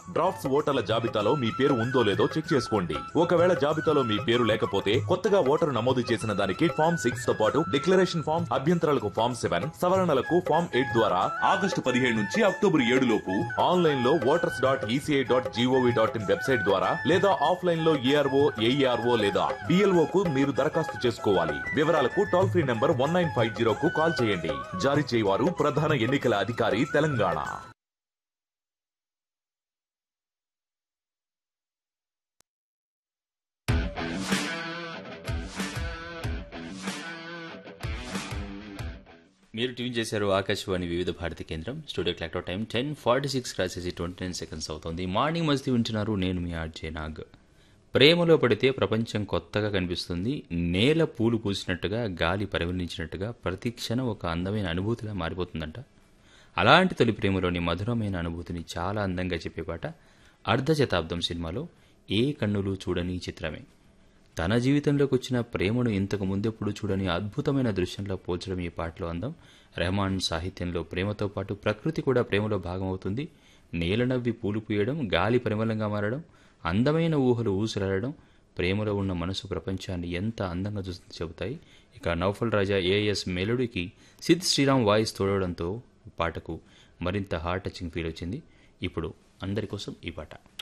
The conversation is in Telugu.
డ్రాఫ్ట్స్ ఓటర్ల జాబితాలో మీ పేరు ఉందో లేదో చెక్ చేసుకోండి ఒకవేళ జాబితాలో మీ పేరు లేకపోతే కొత్తగా ఓటరు నమోదు చేసిన దానికి ఫామ్ సిక్స్ తో పాటు డిక్లరేషన్ ఫామ్ అభ్యంతరాలకు ఫామ్ సెవెన్ సవరణలకు ఫామ్ ఎయిట్ ద్వారా ఆగస్టు పదిహేడు నుంచి అక్టోబర్ ఏడు లోపు ఆన్లైన్ లో voters dot ECI dot GOV dot in website ద్వారా లేదా ఆఫ్లైన్ లో ఏఆర్ఓ ఏఈఆర్ఓ లేదా డిఎల్ఓ కు మీరు దరఖాస్తు చేసుకోవాలి వివరాలకు toll free number one nine five zero కు కాల్ చేయండి జారీ చేయవారు ప్రధాన ఎన్నికల అధికారి తెలంగాణ మీరు ట్యూన్ చేశారు ఆకాశవాణి వివిధ భారతి కేంద్రం studio clock time ten forty six రాసేసి ట్వంటీ నైన్ సెకండ్స్ అవుతుంది మార్నింగ్ మస్తీ వింటున్నారు నేను మీ ఆర్జే నాగ్ ప్రేమలో పడితే ప్రపంచం కొత్తగా కనిపిస్తుంది నేల పూలు పూసినట్టుగా గాలి పరిగణించినట్టుగా ప్రతి క్షణం ఒక అందమైన అనుభూతిగా మారిపోతుందంట అలాంటి తొలి ప్రేమలోని మధురమైన అనుభూతిని చాలా అందంగా చెప్పే పాట అర్ధ శతాబ్దం సినిమాలో ఏ కన్నులు చూడని చిత్రమే తన జీవితంలోకి వచ్చిన ప్రేమను ఇంతకు ముందెప్పుడు చూడని అద్భుతమైన దృశ్యంలో పోల్చడం ఈ పాటలో అందం రెహమాన్ సాహిత్యంలో ప్రేమతో పాటు ప్రకృతి కూడా ప్రేమలో భాగమవుతుంది నేల నవ్వి పూలు పూయడం గాలి పరిమళంగా మారడం అందమైన ఊహలు ఊసులాడడం ప్రేమలో ఉన్న మనసు ప్రపంచాన్ని ఎంత అందంగా చూస్తుంది చెబుతాయి ఇక నౌఫల్ రాజా ఏఎస్ మెలోడీకి సిద్ శ్రీరామ్ వాయిస్ తోడడంతో పాటకు మరింత హార్ట్ టచింగ్ ఫీల్ వచ్చింది ఇప్పుడు అందరి కోసం ఈ పాట